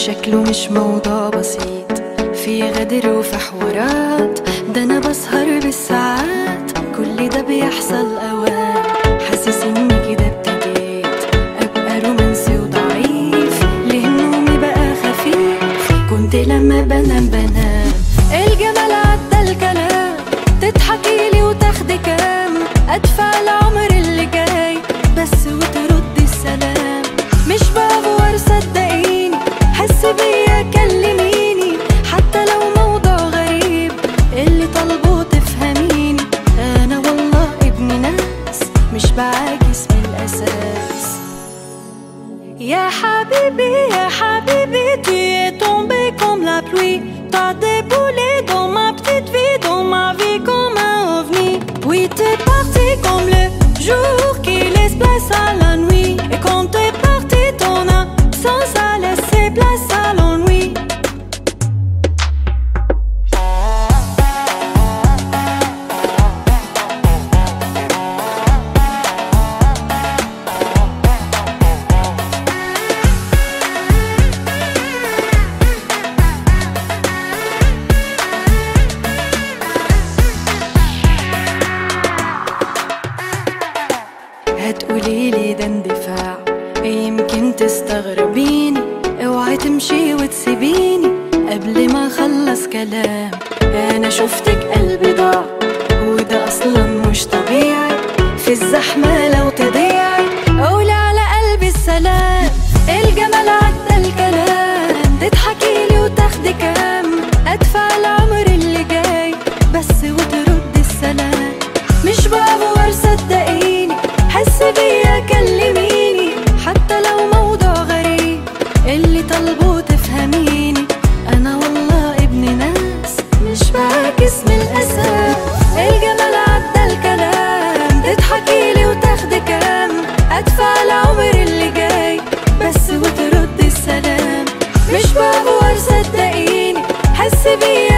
شكله مش موضوع بسيط في غدر وفي حوارات ده انا بسهر بالساعات كل ده بيحصل اوقات حاسس اني كده ابتديت ابقى رومانسي وضعيف ليه نومي بقى خفيف كنت لما بنام بنام الجمال عدى الكلام تضحكيلي وتاخدي كام ادفع العمر اللي جاي بس وتردي السلام مش بافور صدقيني حس بيا كلميني حتى لو موضوع غريب اللي طالبه تفهميني انا والله ابن ناس مش بعاكس من الاساس يا حبيبي يا حبيبي tu es tombé comme la pluie T'as déboulé dans ma petite vie, dans ma vie comme un ovni Oui t'es parti comme le jour qui laisse place à la nuit Et quand t'es parti ton absence a laissé place à l'ennui هتقولي لي ده اندفاع يمكن تستغربيني اوعي تمشي وتسيبيني قبل ما اخلص كلام انا شفتك قلبي ضاع وده اصلا مش طبيعي في الزحمه لو تضيعي قولي على قلبي السلام الجمال عدى الكلام تضحكيلي وتاخدي كام ادفع العمر اللي جاي بس وتردي السلام مش بافور صدقيني حس بيا كلميني حتى لو موضوع غريب اللي طالبه تفهميني انا والله ابن ناس مش بعاكس من الاساس الجمال عدى الكلام تضحكيلي وتاخدي كام ادفع العمر اللي جاي بس وتردي السلام مش بافور صدقيني حس بيا